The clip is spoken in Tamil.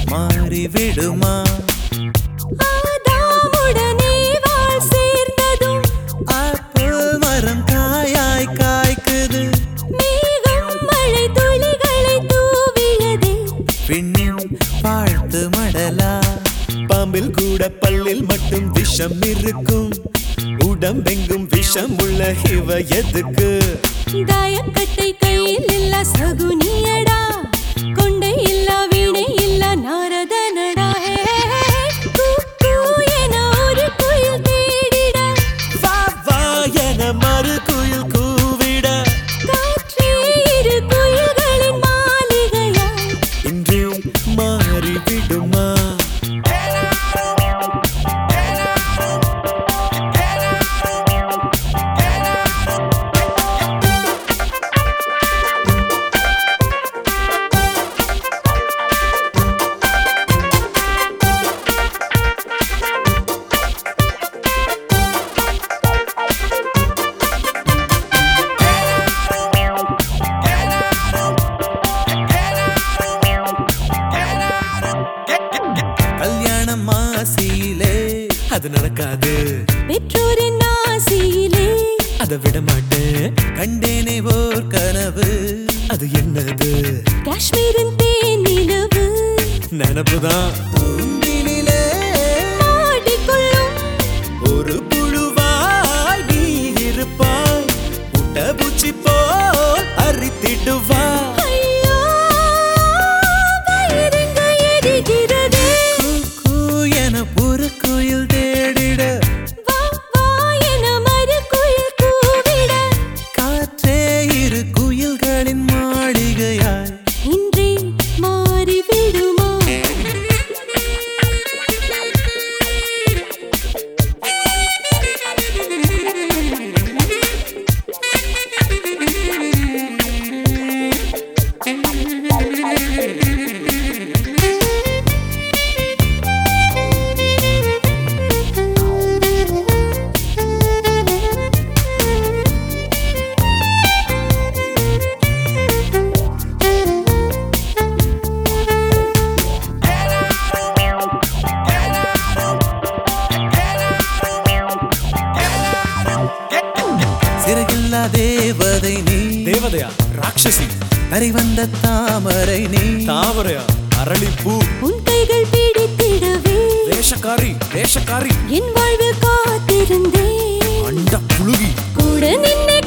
மாறிவிடுமா ஆதாமுடனே வாழ் சேர்ந்ததும் ஆப்பிள் மரம் காயாய் காய்க்குது மேகம் மழை துளிகளை தூவியதே விண்ணின் வாழ்த்து மடலா பாம்பில் கூட பல்லில் மட்டும் விஷம் இருக்கும் உடம்பெங்கும் விஷம் உள்ள இவ எதுக்கு தாயக்கட்டை கையில் இல்ல சகுனியடா கொண்டை இல்ல வீணை இல்ல நாரதனடா ஹே, கூ, கூ என ஒரு குயில் தேடிட வா வா என மறு குயில் கூவிட காற்றே இரு குயில்களின் மாளிகையா இன்றும் மாறிவிடுமா கல்யாணம் மாசியிலே அது நடக்காது பெற்றோரின் ஆசையிலே அதை விட மாட்டேன் கண்டேனே ஓர் கனவு அது என்னது காஷ்மீரின் தேன் நிலவு நினப்புதான் தூண்டினிலே ஆடிக்கொள்ளும் ஒரு புழுவாய் நீ இருப்பாய் முட்டை பூச்சி போல் அரித்திடுவா ஐயோ வயிறெங்க எரிகிறதே கூ என ஒரு கோயில் தேடிட வா வா என மறு குயில் கூவிட காற்றே இரு குயில்களின் மாளிகையாய் இன்றே மாறிவிடுமா சிறகில்லா தேவதை நீ தேவதையா ராட்சசி கரை வந்த தாமரை நீ தாவரையா அரளிப்பூ உன் கைகள் பிடித்திடவே வேஷக்காரி வேஷக்காரி என் வாழ்வில் காத்திருந்தேன் அண்ட புழுகி கூட நின்று